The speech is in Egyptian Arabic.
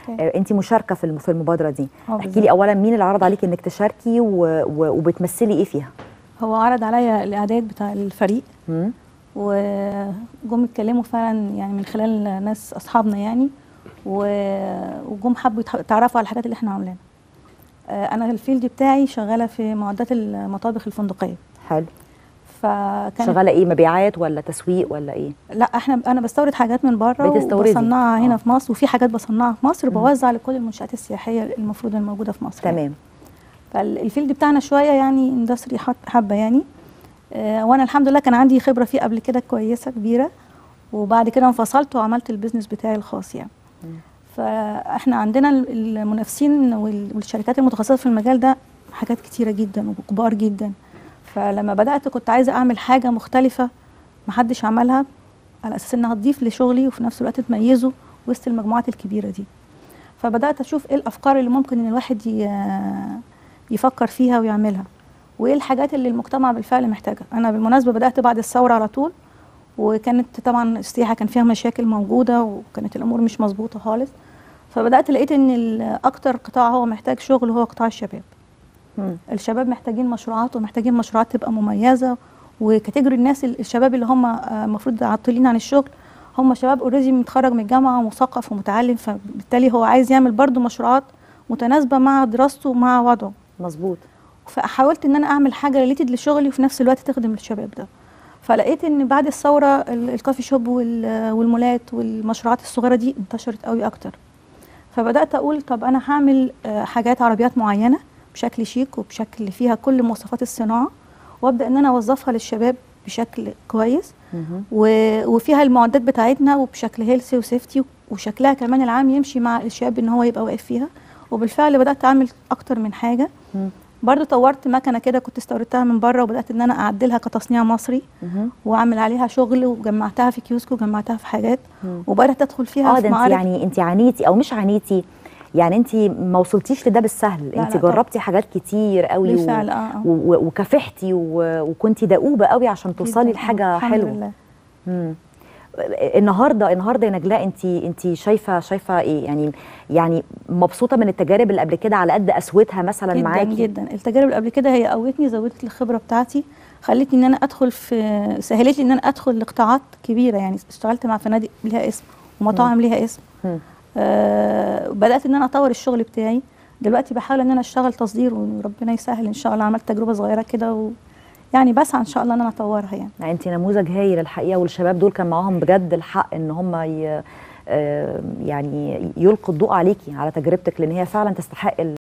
أوكي. آه، انت مشاركه في الم- في المبادره دي آه، احكي بالظبط. لي اولا مين اللي عرض عليك انك تشاركي و... و... وبتمثلي ايه فيها هو عرض عليا الاعداد بتاع الفريق مم؟ وجم اتكلموا فعلا يعني من خلال ناس اصحابنا يعني و- وجم حبوا يتح- يتعرفوا على الحاجات اللي احنا عاملينها آه، انا الفيلد بتاعي شغاله في معدات المطابخ الفندقيه حلو فكان شغاله ايه مبيعات ولا تسويق ولا ايه لا احنا انا بستورد حاجات من بره بتستوردي. وبصنعها هنا آه. في مصر وفي حاجات بصنعها في مصر مم. بوزع لكل المنشات السياحيه المفروض الموجوده في مصر يعني. تمام فالفيلد بتاعنا شويه يعني اندستري حبه يعني آه، وانا الحمد لله كان عندي خبره فيه قبل كده كويسه كبيره وبعد كده انفصلت وعملت البيزنس بتاعي الخاص يعني مم. فاحنا عندنا ال- المنافسين وال- والشركات المتخصصه في المجال ده حاجات كتيره جدا وكبار جدا فلما بدات كنت عايزه اعمل حاجه مختلفه محدش عملها على اساس انها تضيف لشغلي وفي نفس الوقت تميزه وسط المجموعات الكبيره دي فبدات اشوف ايه الافكار اللي ممكن ان الواحد ي- يفكر فيها ويعملها وايه الحاجات اللي المجتمع بالفعل محتاجها انا بالمناسبه بدات بعد الثوره على طول وكانت طبعا السياحه كان فيها مشاكل موجوده وكانت الامور مش مظبوطه خالص فبدات لقيت ان ال- اكتر قطاع هو محتاج شغل هو قطاع الشباب مم. الشباب محتاجين مشروعات ومحتاجين مشروعات تبقى مميزه وكاتيجوري الناس ال- الشباب اللي هم آه، المفروض عاطلين عن الشغل هم شباب اوريدي متخرج من الجامعه ومثقف ومتعلم فبالتالي هو عايز يعمل برضو مشروعات متناسبه مع دراسته ومع وضعه مظبوط فحاولت ان انا اعمل حاجه ريليتد لشغلي وفي نفس الوقت تخدم الشباب ده فلقيت ان بعد الثوره ال- الكافي شوب وال- والمولات والمشروعات الصغيره دي انتشرت قوي اكتر فبدات اقول طب انا هعمل آه، حاجات عربيات معينه بشكل شيك وبشكل فيها كل مواصفات الصناعه وابدا ان انا اوظفها للشباب بشكل كويس مهم. و- وفيها المعدات بتاعتنا وبشكل هيلثي وسيفتي وشكلها كمان العام يمشي مع الشاب ان هو يبقى واقف فيها وبالفعل بدات اعمل اكتر من حاجه مم. برضو طورت مكنه كده كنت استوردتها من بره وبدات ان انا اعدلها كتصنيع مصري مهم. واعمل عليها شغل وجمعتها في كيوسك وجمعتها في حاجات مم. وبدات ادخل فيها اه في ده انت معارض يعني انت عانيتي او مش عانيتي يعني انت ما وصلتيش لده بالسهل لا، انت لا طبعا. جربتي حاجات كتير قوي بالفعل اه اه و... و... وكافحتي و... وكنتي دؤوبه قوي عشان توصلي جداً، آه، لحاجه الحمد حلوه لله. مم. النهارده النهارده يا نجلاء انت انت شايفه شايفه ايه يعني يعني مبسوطه من التجارب اللي قبل كده على قد قسوتها مثلا جدا معاكي جدا التجارب اللي قبل كده هي قوتني زودت لي الخبره بتاعتي خلتني ان انا ادخل في سهلت لي ان انا ادخل لقطاعات كبيره يعني اشتغلت مع فنادق ليها اسم ومطاعم ليها اسم مم. آه بدات ان انا اطور الشغل بتاعي دلوقتي بحاول ان انا اشتغل تصدير وربنا يسهل ان شاء الله عملت تجربه صغيره كده و يعني بسعى ان شاء الله ان انا اطورها يعني يعني انت نموذج هايل الحقيقه والشباب دول كان معاهم بجد الحق ان هم ي... آه، يعني يلقوا الضوء عليكي على تجربتك لان هي فعلا تستحق ال-